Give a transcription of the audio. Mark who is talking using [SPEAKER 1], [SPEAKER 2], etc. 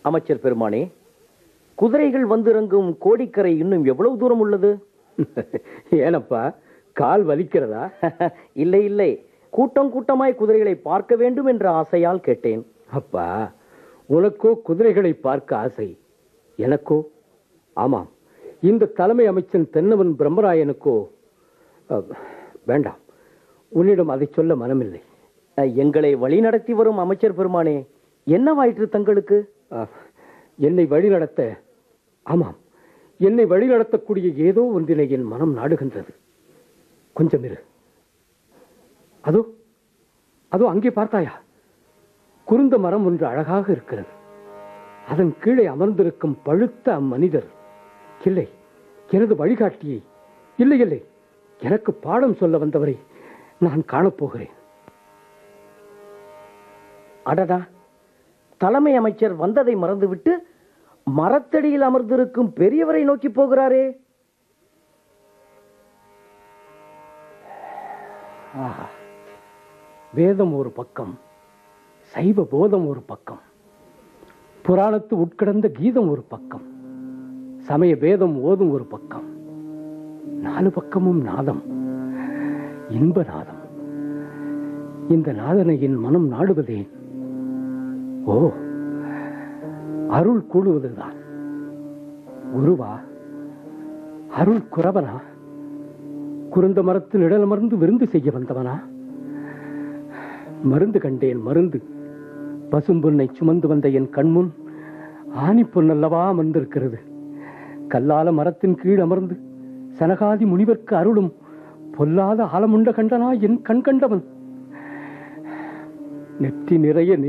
[SPEAKER 1] அமைச்சர் பெருமானே குதிரைகள் வந்திறங்கும் கோடிக்கரை இன்னும் எவ்வளவு தூரம் உள்ளது
[SPEAKER 2] ஏனப்பா கால் வலிக்கிறதா
[SPEAKER 1] இல்லை இல்லை கூட்டம் கூட்டமாய் குதிரைகளை பார்க்க வேண்டும் என்ற ஆசையால் கேட்டேன்
[SPEAKER 2] அப்பா உனக்கோ குதிரைகளை பார்க்க ஆசை எனக்கோ ஆமாம் இந்த தலைமை அமைச்சன் தென்னவன் பிரம்மராயனுக்கோ அஹ், வேண்டாம் உன்னிடம் அதை சொல்ல மனமில்லை
[SPEAKER 1] அஹ், எங்களை வழிநடத்தி வரும் அமைச்சர் பெருமானே என்னவாயிற்று தங்களுக்கு
[SPEAKER 2] அஹ், என்னை வழிநடத்த ஆமாம் என்னை வழிநடத்தக்கூடிய ஏதோ ஒன்றினை என் மனம் நாடுகின்றது கொஞ்சம் இரு அதோ அதோ அங்கே பார்த்தாயா குருந்த மரம் ஒன்று அழகாக இருக்கிறது அதன் கீழே அமர்ந்திருக்கும் பழுத்த அம்மனிதர் இல்லை எனது வழிகாட்டியை இல்லை இல்லை எனக்கு பாடம் சொல்ல வந்தவரை நான் காணப்போகிறேன்
[SPEAKER 1] அடடா தலைமை அமைச்சர் வந்ததை மறந்துவிட்டு மரத்தடியில் அமர்ந்திருக்கும் பெரியவரை நோக்கி போகிறாரே
[SPEAKER 2] ஆஹா வேதம் ஒரு பக்கம் சைவ போதம் ஒரு பக்கம் புராணத்து உட்கிடந்த கீதம் ஒரு பக்கம் சமய வேதம் ஓதும் ஒரு பக்கம் நாலு பக்கமும் நாதம் இன்ப நாதம் இந்த நாதனை என் மனம் நாடுவதே ஓ அருள் கூடுவதுதான் குருவா அருள் குறவனா குருந்த மரத்து நிழலமர்ந்து விருந்து செய்ய வந்தவனா மருந்து கண்டேன் மருந்து பசும்பொன்னை சுமந்து வந்த என் கண்முன் ஆணி பொன்னல்லவா அமர்ந்திருக்கிறது கல்லால மரத்தின் கீழ் அமர்ந்து சனகாதி முனிவர்க்கு அருளும் பொல்லாத ஆலமுண்ட கண்டனா என் கண் கண்டவன் நெற்றி நிறைய